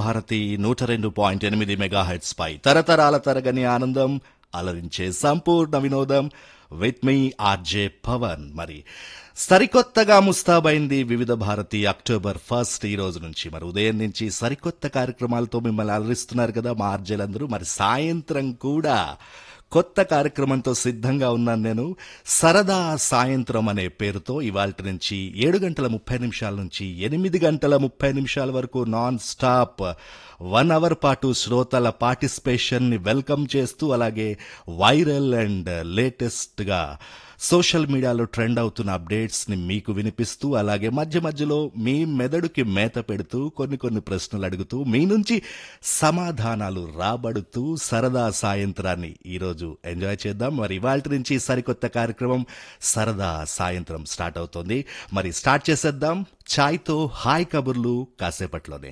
భారతి నూట రెండు పాయింట్ ఎనిమిది మెగాహెట్స్ పై తరతరాల తరగని ఆనందం అలరించే సంపూర్ణ వినోదం విత్ మీ ఆర్జే పవన్ మరి సరికొత్తగా ముస్తాబైంది వివిధ భారతి అక్టోబర్ ఫస్ట్ ఈ రోజు నుంచి మరి ఉదయం నుంచి సరికొత్త కార్యక్రమాలతో మిమ్మల్ని అలరిస్తున్నారు కదా మా ఆర్జేలందరూ మరి సాయంత్రం కూడా కొత్త కార్యక్రమంతో సిద్ధంగా ఉన్నాను నేను సరదా సాయంత్రం అనే పేరుతో ఇవాళ నుంచి ఏడు గంటల ముప్పై నిమిషాల నుంచి ఎనిమిది గంటల ముప్పై నిమిషాల వరకు నాన్ స్టాప్ వన్ అవర్ పాటు శ్రోతల పార్టిసిపేషన్ ని వెల్కమ్ చేస్తూ అలాగే వైరల్ అండ్ లేటెస్ట్ గా సోషల్ మీడియాలో ట్రెండ్ అవుతున్న అప్డేట్స్ ని మీకు వినిపిస్తూ అలాగే మధ్య మధ్యలో మీ మెదడుకి మేత పెడుతూ కొన్ని కొన్ని ప్రశ్నలు అడుగుతూ మీ నుంచి సమాధానాలు రాబడుతూ సరదా సాయంత్రాన్ని ఈరోజు ఎంజాయ్ చేద్దాం మరి ఇవాళ నుంచి సరికొత్త కార్యక్రమం సరదా సాయంత్రం స్టార్ట్ అవుతోంది మరి స్టార్ట్ చేసేద్దాం ఛాయ్తో హాయ్ కబుర్లు కాసేపట్లోనే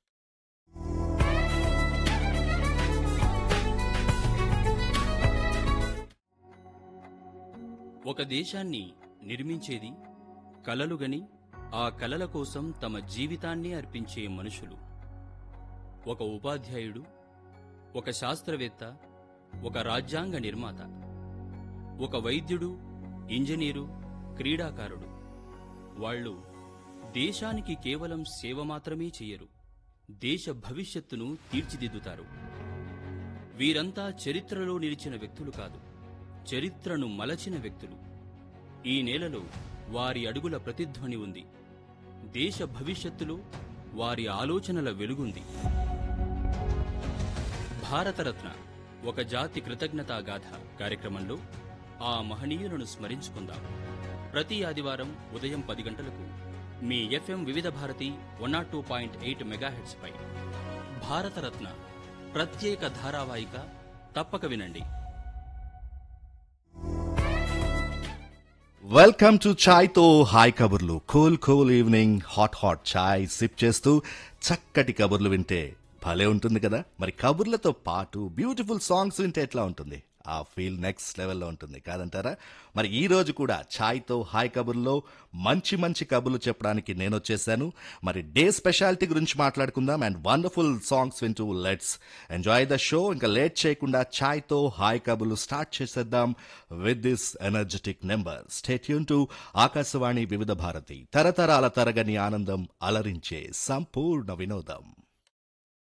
ఒక దేశాన్ని నిర్మించేది కలలుగని ఆ కలల కోసం తమ జీవితాన్ని అర్పించే మనుషులు ఒక ఉపాధ్యాయుడు ఒక శాస్త్రవేత్త ఒక రాజ్యాంగ నిర్మాత ఒక వైద్యుడు ఇంజనీరు క్రీడాకారుడు వాళ్ళు దేశానికి కేవలం సేవ మాత్రమే చేయరు దేశ భవిష్యత్తును తీర్చిదిద్దుతారు వీరంతా చరిత్రలో నిలిచిన వ్యక్తులు కాదు చరిత్రను మలచిన వ్యక్తులు ఈ నేలలో వారి అడుగుల ప్రతిధ్వని ఉంది దేశ భవిష్యత్తులో వారి ఆలోచనల వెలుగుంది భారతరత్న ఒక జాతి కృతజ్ఞతా గాథ కార్యక్రమంలో ఆ మహనీయులను స్మరించుకుందాం ప్రతి ఆదివారం ఉదయం పది గంటలకు మీ FM Vividh Bharati one nought two point eight megahertz పై భారతరత్న ప్రత్యేక ధారావాహిక తప్పక వినండి వెల్కమ్ టు ఛాయ్ తో హాయ్ కబుర్లు cool cool evening hot hot chai sip చేస్తూ చక్కటి కబుర్లు వింటే భలే ఉంటుంది కదా మరి కబుర్లతో పాటు బ్యూటిఫుల్ సాంగ్స్ వింటే ఎట్లా ఉంటుంది ఆ ఫీల్ నెక్స్ట్ లెవెల్లో ఉంటుంది కాదంటారా మరి ఈ రోజు కూడా ఛాయ్తో హాయ్ కబుర్లో మంచి మంచి కబుర్లు చెప్పడానికి నేను వచ్చేసాను మరి డే స్పెషాలిటీ గురించి మాట్లాడుకుందాం అండ్ వండర్ఫుల్ సాంగ్స్ వింటూ లెట్స్ ఎంజాయ్ ద షో ఇంకా లేట్ చేయకుండా ఛాయ్తో హాయ్ కబుర్లు స్టార్ట్ చేసేద్దాం with this energetic number stay tuned to Akashvani Vividh Bharati తరతరాల తరగని ఆనందం అలరించే సంపూర్ణ వినోదం